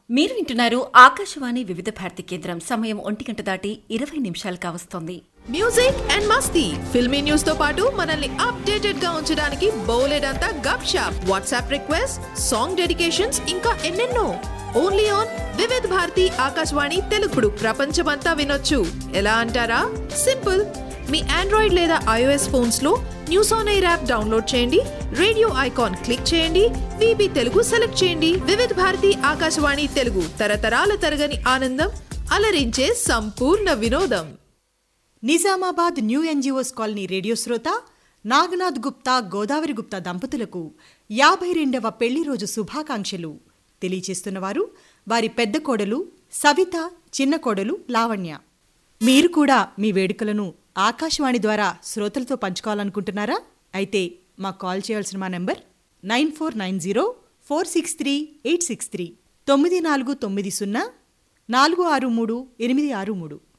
మీరు వింటున్నారు ఆకాశవాణి వివిధ భారతి కేంద్రం సమయం ఒంటి గంట దాటి ఇరవై నిమిషాలు కావస్తోంది మ్యూజిక్ అండ్ మస్తీ ఫిల్మీ న్యూస్ తో పాటు మనల్ని అప్డేటెడ్ గా ఉంచడానికి బోలెడంతా గప్ షాప్ వాట్సాప్ రిక్వెస్ట్ సాంగ్ డెడికేషన్స్ ఇంకా ఎన్నెన్నో ఓన్లీ ఆన్ వివిధ్ భారతి ఆకాశవాణి తెలుగుడు ప్రపంచమంతా వినొచ్చు ఎలా అంటారా సింపుల్ మీ ఆండ్రాయిడ్ లేదా ఐఓఎస్ ఫోన్స్ లో news on air app download చేయండి రేడియో ఐకాన్ క్లిక్ చేయండి విబి తెలుగు సెలెక్ట్ చేయండి వివిధ్ భారతి ఆకాశవాణి తెలుగు తరతరాల తరగని ఆనందం అలరించే సంపూర్ణ వినోదం Nizamabad new NGOs colony radio శ్రోత నాగనాథ్ గుప్తా గోదావరి గుప్తా దంపతులకు యాభై రెండవ పెళ్లి రోజు శుభాకాంక్షలు తెలియచేస్తున్నవారు వారి పెద్ద కోడలు సవిత చిన్న కోడలు లావణ్య మీరు కూడా మీ వేడుకలను ఆకాశవాణి ద్వారా శ్రోతలతో పంచుకోవాలనుకుంటున్నారా అయితే మాకు కాల్ చేయాల్సిన మా number nine four nine zero four six three eight six three తొమ్మిది నాలుగు తొమ్మిది సున్నా నాలుగు ఆరు మూడు ఎనిమిది ఆరు మూడు